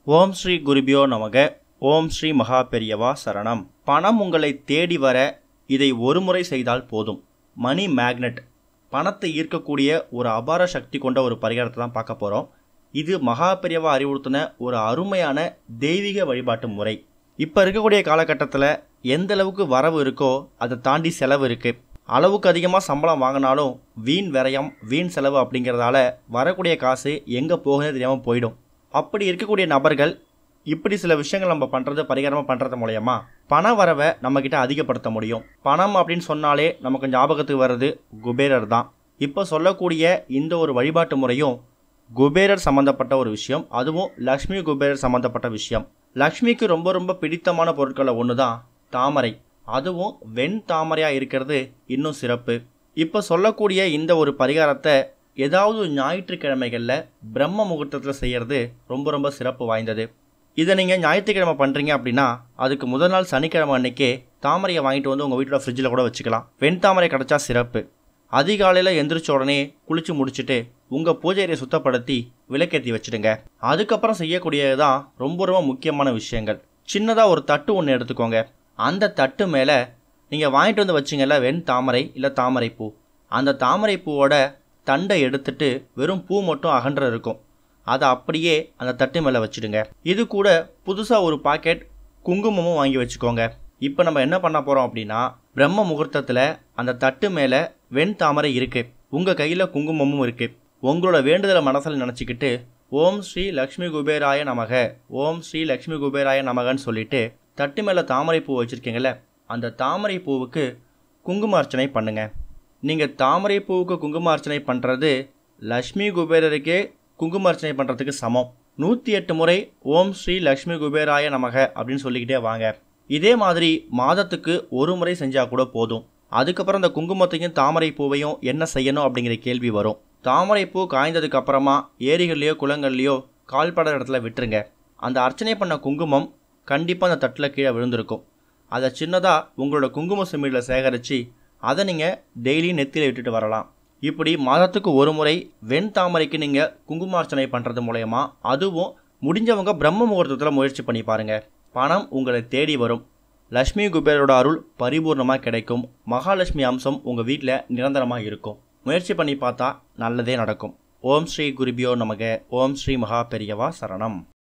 ஓம் ஸ்ரீ குருபியோ நமக ஓம் ஸ்ரீ மகா பெரியவா சரணம் பணம் உங்களை தேடி வர இதை ஒரு முறை செய்தால் போதும் மணி மேக்னெட் பணத்தை ஈர்க்கக்கூடிய ஒரு அபார சக்தி கொண்ட ஒரு பரிகாரத்தை தான் பார்க்க போகிறோம் இது மகா பெரியவா அறிவுறுத்தின ஒரு அருமையான தெய்வீக வழிபாட்டு முறை இப்போ இருக்கக்கூடிய காலகட்டத்தில் எந்த அளவுக்கு வரவு இருக்கோ அதை தாண்டி செலவு இருக்குது அளவுக்கு அதிகமாக சம்பளம் வாங்கினாலும் வீண் விரயம் வீண் செலவு அப்படிங்கிறதால வரக்கூடிய காசு எங்கே போகுதே தெரியாமல் போயிடும் அப்படி இருக்கக்கூடிய நபர்கள் இப்படி சில விஷயங்கள் நம்ம பண்ணுறது பரிகாரமாக பண்ணுறது மூலயமா பண வரவை நம்மக்கிட்ட அதிகப்படுத்த முடியும் பணம் அப்படின்னு சொன்னாலே நமக்கு ஞாபகத்துக்கு வர்றது குபேரர் தான் இப்போ சொல்லக்கூடிய இந்த ஒரு வழிபாட்டு முறையும் குபேரர் சம்மந்தப்பட்ட ஒரு விஷயம் அதுவும் லக்ஷ்மி குபேரர் சம்மந்தப்பட்ட விஷயம் லக்ஷ்மிக்கு ரொம்ப ரொம்ப பிடித்தமான பொருட்களில் ஒன்று தான் தாமரை அதுவும் வெண் தாமரையாக இருக்கிறது இன்னும் சிறப்பு இப்போ சொல்லக்கூடிய இந்த ஒரு பரிகாரத்தை ஏதாவது ஞாயிற்றுக்கிழமைகளில் பிரம்ம முகூர்த்தத்தில் செய்கிறது ரொம்ப ரொம்ப சிறப்பு வாய்ந்தது இதை நீங்கள் ஞாயிற்றுக்கிழமை பண்ணுறீங்க அப்படின்னா அதுக்கு முதல் நாள் சனிக்கிழமை அன்னைக்கே தாமரையை வாங்கிட்டு வந்து உங்கள் வீட்டில் ஃப்ரிட்ஜில் கூட வச்சுக்கலாம் வெண் தாமரை கிடச்சா சிறப்பு அதிகாலையில் எந்திரிச்ச உடனே குளிச்சு முடிச்சுட்டு உங்கள் பூஜையை சுத்தப்படுத்தி விளக்கேற்றி வச்சுடுங்க அதுக்கப்புறம் செய்யக்கூடியது தான் ரொம்ப ரொம்ப முக்கியமான விஷயங்கள் சின்னதாக ஒரு தட்டு ஒன்று எடுத்துக்கோங்க அந்த தட்டு மேலே நீங்கள் வாங்கிட்டு வந்து வச்சிங்கல்ல வெண் தாமரை இல்லை தாமரை பூ அந்த தாமரை பூவோட தண்டை எடுத்துட்டு வெறும் பூ மட்டும் அகன்ற இருக்கும் அதை அப்படியே அந்த தட்டு மேலே வச்சுடுங்க இது கூட புதுசாக ஒரு பாக்கெட் குங்குமமும் வாங்கி வச்சுக்கோங்க இப்போ நம்ம என்ன பண்ண போகிறோம் அப்படின்னா பிரம்ம முகூர்த்தத்தில் அந்த தட்டு மேலே வெண் தாமரை இருக்குது உங்கள் கையில் குங்குமமும் இருக்குது உங்களோட வேண்டுதலை மனசில் நினச்சிக்கிட்டு ஓம் ஸ்ரீ லக்ஷ்மி குபேராய நமக ஓம் ஸ்ரீ லக்ஷ்மி குபேராய நமகன்னு சொல்லிட்டு தட்டு மேலே தாமரை பூ வச்சுருக்கீங்களே அந்த தாமரை பூவுக்கு குங்கும அர்ச்சனை பண்ணுங்க நீங்கள் தாமரை பூவுக்கு குங்கும அர்ச்சனை பண்ணுறது லக்ஷ்மி குபேரருக்கே குங்கும அர்ச்சனை பண்ணுறதுக்கு சமம் நூற்றி எட்டு முறை ஓம் ஸ்ரீ லக்ஷ்மி குபேராய நமக அப்படின்னு சொல்லிக்கிட்டே வாங்க இதே மாதிரி மாதத்துக்கு ஒரு முறை செஞ்சால் கூட போதும் அதுக்கப்புறம் இந்த குங்குமத்தையும் தாமரை பூவையும் என்ன செய்யணும் அப்படிங்கிற கேள்வி வரும் தாமரை பூ காய்ந்ததுக்கு அப்புறமா ஏரிகள்லையோ குளங்கள்லையோ கால்பட இடத்துல விட்டுருங்க அந்த அர்ச்சனை பண்ண குங்குமம் கண்டிப்பாக அந்த தட்டில் கீழே விழுந்திருக்கும் அதை சின்னதாக உங்களோட குங்கும சிமிழில் சேகரித்து அதை நீங்கள் டெய்லி நெத்தியில் விட்டுட்டு வரலாம் இப்படி மாதத்துக்கு ஒரு முறை வெண் தாமரைக்கு நீங்கள் குங்குமார்ச்சனை பண்ணுறது மூலயமா அதுவும் முடிஞ்சவங்க பிரம்ம முகூர்த்தத்தில் முயற்சி பண்ணி பாருங்கள் பணம் உங்களை தேடி வரும் லக்ஷ்மி குபேரோட அருள் பரிபூர்ணமாக கிடைக்கும் மகாலட்சுமி அம்சம் உங்கள் வீட்டில் நிரந்தரமாக இருக்கும் முயற்சி பண்ணி பார்த்தா நல்லதே நடக்கும் ஓம் ஸ்ரீ குருபியோ நமக ஓம் ஸ்ரீ மகா பெரியவா சரணம்